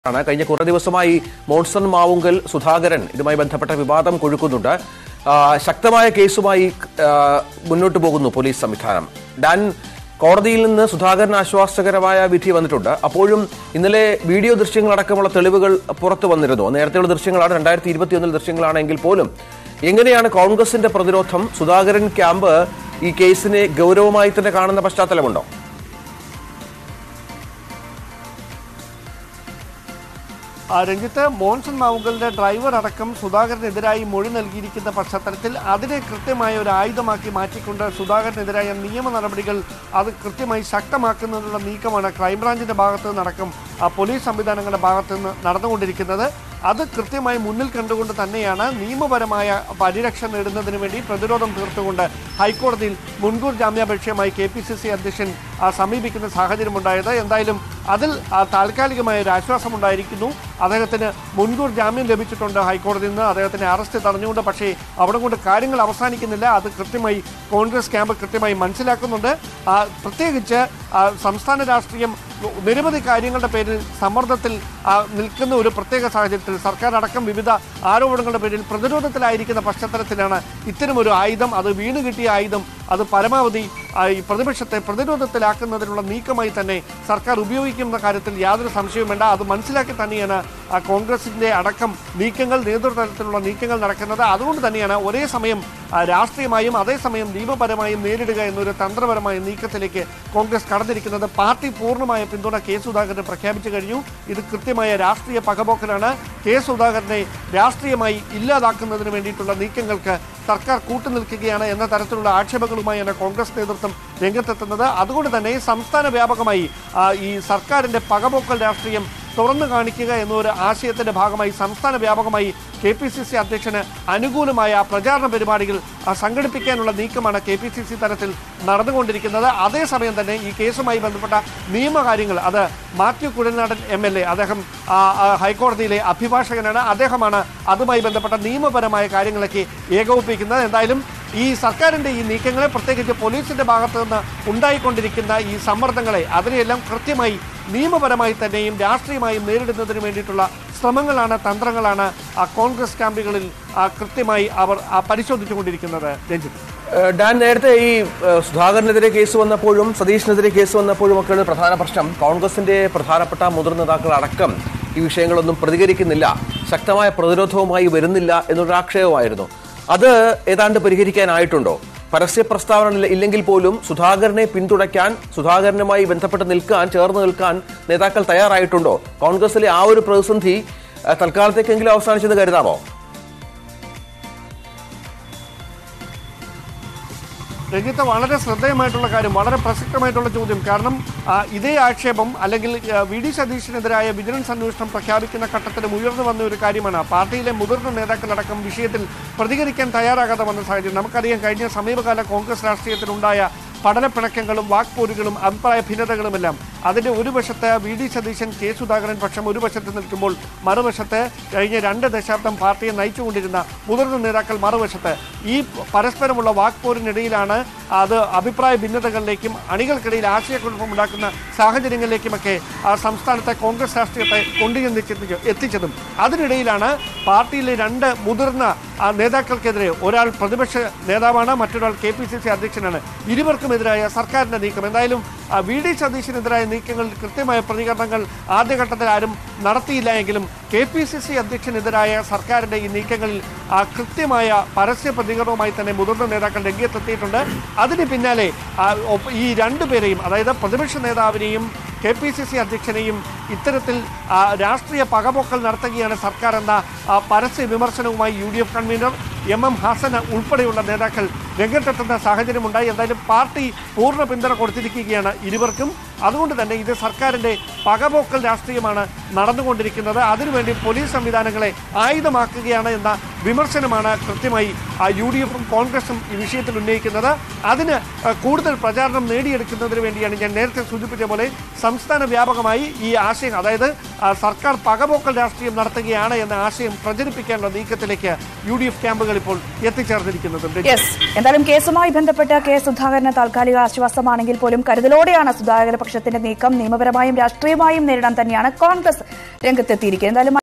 ആണ് കഴിഞ്ഞ കുറേ ദിവസമായി മോൺസൺ മാവുങ്കൽ സുധാകരൻ ഇതുമായി ബന്ധപ്പെട്ട വിവാദം കൊഴുക്കുന്നുണ്ട് ആ, ശക്തമായ കേസുമായി ആ, മുന്നോട്ട് പോകുന്നു പോലീസ് സംവിധാനം ഡാൻ കോടതിയിൽ നിന്ന് സുധാകരൻ ആശ്വാസകരമായ വിധി വന്നിട്ടുണ്ട് അപ്പോഴും ഇന്നലെ വീഡിയോ ദൃശ്യങ്ങളടക്കമുള്ള തെളിവുകൾ പുറത്തു വന്നിരുന്നു നേരത്തെയുള്ള ദൃശ്യങ്ങളാണ് രണ്ടായിരത്തി ഇരുപത്തിയൊന്നിൽ ദൃശ്യങ്ങളാണെങ്കിൽ പോലും എങ്ങനെയാണ് കോൺഗ്രസിന്റെ പ്രതിരോധം സുധാകരൻ ക്യാമ്പ് ഈ കേസിനെ ഗൗരവമായി തന്നെ കാണുന്ന പശ്ചാത്തലമുണ്ടോ ആ, രഞ്ജിത്ത് മോൻസൺ മാവുങ്കലിന്റെ ഡ്രൈവർ അടക്കം സുധാകരനെതിരായി മൊഴി നൽകിയിരിക്കുന്ന പശ്ചാത്തലത്തിൽ അതിനെ കൃത്യമായ ഒരു ആയുധമാക്കി മാറ്റിക്കൊണ്ട് സുധാകരനെതിരായ നിയമ നടപടികൾ അത് കൃത്യമായി ശക്തമാക്കുന്നതിനുള്ള നീക്കമാണ് ക്രൈംബ്രാഞ്ചിന്റെ ഭാഗത്ത് നിന്നടക്കം ആ, പോലീസ് സംവിധാനങ്ങളുടെ ഭാഗത്ത് നിന്ന് നടന്നുകൊണ്ടിരിക്കുന്നത് അത് കൃത്യമായി മുന്നിൽ കണ്ടുകൊണ്ട് തന്നെയാണ് നിയമപരമായ പരിരക്ഷ നേടുന്നതിന് വേണ്ടി പ്രതിരോധം തീർത്തുകൊണ്ട് ഹൈക്കോടതിയിൽ മുൻകൂർ ജാമ്യാപേക്ഷയുമായി കെ പി സി സി അധ്യക്ഷൻ ആ, സമീപിക്കുന്ന സാഹചര്യമുണ്ടായത് എന്തായാലും അതിൽ ആ, താൽക്കാലികമായ ഒരു ആശ്വാസമുണ്ടായിരിക്കുന്നു അദ്ദേഹത്തിന് മുൻകൂർ ജാമ്യം ലഭിച്ചിട്ടുണ്ട് ഹൈക്കോടതിയിൽ നിന്ന് അദ്ദേഹത്തിന്റെ അറസ്റ്റ് തടഞ്ഞുകൊണ്ട് പക്ഷേ അവിടെ കൊണ്ട് കാര്യങ്ങൾ അവസാനിക്കുന്നില്ല അത് കൃത്യമായി കോൺഗ്രസ് ക്യാമ്പ് കൃത്യമായി മനസ്സിലാക്കുന്നുണ്ട് ആ, പ്രത്യേകിച്ച് ആ, സംസ്ഥാന രാഷ്ട്രീയം നിരവധി കാര്യങ്ങളുടെ പേരിൽ സമ്മർദ്ദത്തിൽ ആ, നിൽക്കുന്ന ഒരു പ്രത്യേക സാഹചര്യത്തിൽ സർക്കാർ അടക്കം വിവിധ ആരോപണങ്ങളുടെ പേരിൽ പ്രതിരോധത്തിലായിരിക്കുന്ന പശ്ചാത്തലത്തിലാണ് ഇത്തരമൊരു ആയുധം അത് വീണ് കിട്ടിയ ആയുധം അത് പരമാവധി ആ, ഈ പ്രതിപക്ഷത്തെ പ്രതിരോധത്തിലാക്കുന്നതിനുള്ള നീക്കമായി തന്നെ സർക്കാർ ഉപയോഗിക്കുന്ന കാര്യത്തിൽ യാതൊരു സംശയവും വേണ്ട അത് മനസ്സിലാക്കി തന്നെയാണ് ആ, കോൺഗ്രസിന്റെ അടക്കം നീക്കങ്ങൾ നേതൃതലത്തിലുള്ള നീക്കങ്ങൾ നടക്കുന്നത് അതുകൊണ്ട് തന്നെയാണ് ഒരേ സമയം ആ, രാഷ്ട്രീയമായും അതേസമയം നിയമപരമായും നേരിടുക എന്നൊരു തന്ത്രപരമായ നീക്കത്തിലേക്ക് കോൺഗ്രസ് കടന്നിരിക്കുന്നത് പാർട്ടി പൂർണ്ണമായ പിന്തുണ കെ സുധാകരന് പ്രഖ്യാപിച്ചു കഴിഞ്ഞു ഇത് കൃത്യമായ രാഷ്ട്രീയ പകപോക്കലാണ് കെ സുധാകരനെ രാഷ്ട്രീയമായി ഇല്ലാതാക്കുന്നതിന് വേണ്ടിയിട്ടുള്ള നീക്കങ്ങൾക്ക് സർക്കാർ കൂട്ടുനിൽക്കുകയാണ് എന്ന തരത്തിലുള്ള ആക്ഷേപങ്ങളുമായാണ് കോൺഗ്രസ് നേതൃത്വം രംഗത്തെത്തുന്നത് അതുകൊണ്ട് തന്നെ സംസ്ഥാന വ്യാപകമായി ആ, ഈ സർക്കാരിന്റെ പകപോക്കൽ രാഷ്ട്രീയം തുറന്നു കാണിക്കുക എന്നൊരു ആശയത്തിന്റെ ഭാഗമായി സംസ്ഥാന വ്യാപകമായി കെ പി സി സി അധ്യക്ഷന് അനുകൂലമായ പ്രചാരണ പരിപാടികൾ ആ, സംഘടിപ്പിക്കാനുള്ള നീക്കമാണ് കെ പി സി സി തലത്തിൽ നടന്നുകൊണ്ടിരിക്കുന്നത് അതേസമയം തന്നെ ഈ കേസുമായി ബന്ധപ്പെട്ട നിയമകാര്യങ്ങൾ അത് Mathew Kuzhalnadan M L A അദ്ദേഹം ആ, ആ, ഹൈക്കോടതിയിലെ അഭിഭാഷകനാണ് അദ്ദേഹമാണ് അതുമായി ബന്ധപ്പെട്ട നിയമപരമായ കാര്യങ്ങളൊക്കെ ഏകോപിപ്പിക്കുന്നത് എന്തായാലും ഈ സർക്കാരിന്റെ ഈ നീക്കങ്ങളെ പ്രത്യേകിച്ച് പോലീസിന്റെ ഭാഗത്തു നിന്ന് ഉണ്ടായിക്കൊണ്ടിരിക്കുന്ന ഈ സമ്മർദ്ദങ്ങളെ അതിനെയെല്ലാം കൃത്യമായി നിയമപരമായി തന്നെയും രാഷ്ട്രീയമായും നേരിടുന്നതിന് വേണ്ടിയിട്ടുള്ള ശ്രമങ്ങളാണ് തന്ത്രങ്ങളാണ് ആ കോൺഗ്രസ് ക്യാമ്പുകളിൽ ആ, കൃത്യമായി അവർ ആ, പരിശോധിച്ചുകൊണ്ടിരിക്കുന്നത് രഞ്ജിത്ത് ഏഹ് ഡാൻ നേരത്തെ ഈ ഏഹ് സുധാകരനെതിരെ കേസ് വന്നപ്പോഴും സതീഷിനെതിരെ കേസ് വന്നപ്പോഴും ഒക്കെയുള്ള പ്രധാന പ്രശ്നം കോൺഗ്രസിന്റെ പ്രധാനപ്പെട്ട മുതിർന്ന നേതാക്കൾ അടക്കം ഈ വിഷയങ്ങളൊന്നും പ്രതികരിക്കുന്നില്ല ശക്തമായ പ്രതിരോധവുമായി വരുന്നില്ല എന്നൊരു ആക്ഷേപമായിരുന്നു അത് ഏതാണ്ട് പരിഹരിക്കാനായിട്ടുണ്ടോ പരസ്യ പ്രസ്താവന ഇല്ല- ഇല്ലെങ്കിൽ പോലും സുധാകരനെ പിന്തുണയ്ക്കാൻ സുധാകരനുമായി ബന്ധപ്പെട്ട് നിൽക്കാൻ ചേർന്ന് നിൽക്കാൻ നേതാക്കൾ തയ്യാറായിട്ടുണ്ടോ കോൺഗ്രസിലെ ആ ഒരു പ്രതിസന്ധി ഏഹ് തൽക്കാലത്തേക്കെങ്കിലും അവസാനിച്ചെന്ന് കരുതാമോ രഞ്ജിത്ത് വളരെ ശ്രദ്ധേയമായിട്ടുള്ള കാര്യം വളരെ പ്രസക്തമായിട്ടുള്ള ചോദ്യം കാരണം ആ, ഇതേ ആക്ഷേപം അല്ലെങ്കിൽ ആ, വി ഡി സതീഷിനെതിരായ വിജിലൻസ് അന്വേഷണം പ്രഖ്യാപിക്കുന്ന ഘട്ടത്തിലും ഉയർന്നു വന്ന ഒരു കാര്യമാണ് പാർട്ടിയിലെ മുതിർന്ന നേതാക്കളടക്കം വിഷയത്തിൽ പ്രതികരിക്കാൻ തയ്യാറാകാതെ വന്ന സാഹചര്യം നമുക്കറിയാം കഴിഞ്ഞ സമീപകാല കോൺഗ്രസ് രാഷ്ട്രീയത്തിലുണ്ടായ പഠനപ്പിണക്കങ്ങളും വാക്പോരുകളും അഭിപ്രായ ഭിന്നതകളുമെല്ലാം അതിന്റെ ഒരു വശത്ത് V D Satheesan K Sudhakaran പക്ഷം ഒരു വശത്ത് നിൽക്കുമ്പോൾ മറുവശത്ത് കഴിഞ്ഞ രണ്ട് ദശാബ്ദം പാർട്ടിയെ നയിച്ചുകൊണ്ടിരുന്ന മുതിർന്ന നേതാക്കൾ മറുവശത്ത് ഈ പരസ്പരമുള്ള വാക്പോരിനിടയിലാണ് അത് അഭിപ്രായ ഭിന്നതകളിലേക്കും അണികൾക്കിടയിൽ ആശയക്കുഴപ്പമുണ്ടാക്കുന്ന സാഹചര്യങ്ങളിലേക്കുമൊക്കെ ആ സംസ്ഥാനത്തെ കോൺഗ്രസ് രാഷ്ട്രീയത്തെ കൊണ്ടുചെന്നെത്തിച്ച എത്തിച്ചതും അതിനിടയിലാണ് പാർട്ടിയിലെ രണ്ട് മുതിർന്ന ആ, നേതാക്കൾക്കെതിരെ ഒരാൾ പ്രതിപക്ഷ നേതാവാണ് മറ്റൊരാൾ കെ പി സി സി അധ്യക്ഷനാണ് ഇരുവർക്കുമെതിരായ സർക്കാരിന്റെ നീക്കം എന്തായാലും ആ, വി ഡി സതീശനെതിരായ നീക്കങ്ങളിൽ കൃത്യമായ പ്രതികരണങ്ങൾ ആദ്യഘട്ടത്തിൽ ആരും നടത്തിയില്ല എങ്കിലും കെ പി സി സി അധ്യക്ഷനെതിരായ സർക്കാരിന്റെ ഈ നീക്കങ്ങളിൽ ആ, കൃത്യമായ പരസ്യ പ്രതികരണവുമായി തന്നെ മുതിർന്ന നേതാക്കൾ രംഗത്തെത്തിയിട്ടുണ്ട് അതിന് പിന്നാലെ ആ, ഒപ്പ- ഈ രണ്ടുപേരെയും അതായത് പ്രതിപക്ഷ നേതാവിനെയും കെ പി സി സി അധ്യക്ഷനെയും ഇത്തരത്തിൽ ആ, രാഷ്ട്രീയ പകപോക്കൽ നടത്തുകയാണ് സർക്കാർ എന്ന ആ, പരസ്യ വിമർശനവുമായി U D F convener M M Hassan ഉൾപ്പെടെയുള്ള നേതാക്കൾ രംഗത്തെത്തുന്ന സാഹചര്യമുണ്ടായി എന്തായാലും പാർട്ടി പൂർണ്ണ പിന്തുണ കൊടുത്തിരിക്കുകയാണ് ഇരുവർക്കും അതുകൊണ്ട് തന്നെ ഇത് സർക്കാരിന്റെ പകപോക്കൽ രാഷ്ട്രീയമാണ് നടന്നുകൊണ്ടിരിക്കുന്നത് അതിനുവേണ്ടി പോലീസ് സംവിധാനങ്ങളെ ആയുധമാക്കുകയാണ് എന്ന വിമർശനമാണ് കൃത്യമായി ആ, യു ഡി എഫും കോൺഗ്രസും ഈ വിഷയത്തിൽ ഉന്നയിക്കുന്നത് അതിന് ആ, കൂടുതൽ പ്രചാരണം നേടിയെടുക്കുന്നതിന് വേണ്ടിയാണ് ഞാൻ നേരത്തെ സൂചിപ്പിച്ച പോലെ സംസ്ഥാന വ്യാപകമായി ഈ ആശയം അതായത് ആ, സർക്കാർ പകപോക്കൽ രാഷ്ട്രീയം നടത്തുകയാണ് എന്ന ആശയം പ്രചരിപ്പിക്കാനുള്ള നീക്കത്തിലേക്ക് യു ഡി എഫ് ക്യാമ്പുകൾ ഇപ്പോൾ എത്തിച്ചേർന്നിരിക്കുന്നത് യെസ് എന്തായാലും കേസുമായി ബന്ധപ്പെട്ട് കെ സുധാകരന് താൽക്കാലിക ആശ്വാസമാണെങ്കിൽ പോലും കരുതലോടെയാണ് സുധാകര പക്ഷത്തിന്റെ നീക്കം നിയമപരമായും രാഷ്ട്രീയമായും നേരിടാൻ തന്നെയാണ് കോൺഗ്രസ് രംഗത്തെത്തിയിരിക്കുന്നത് എന്തായാലും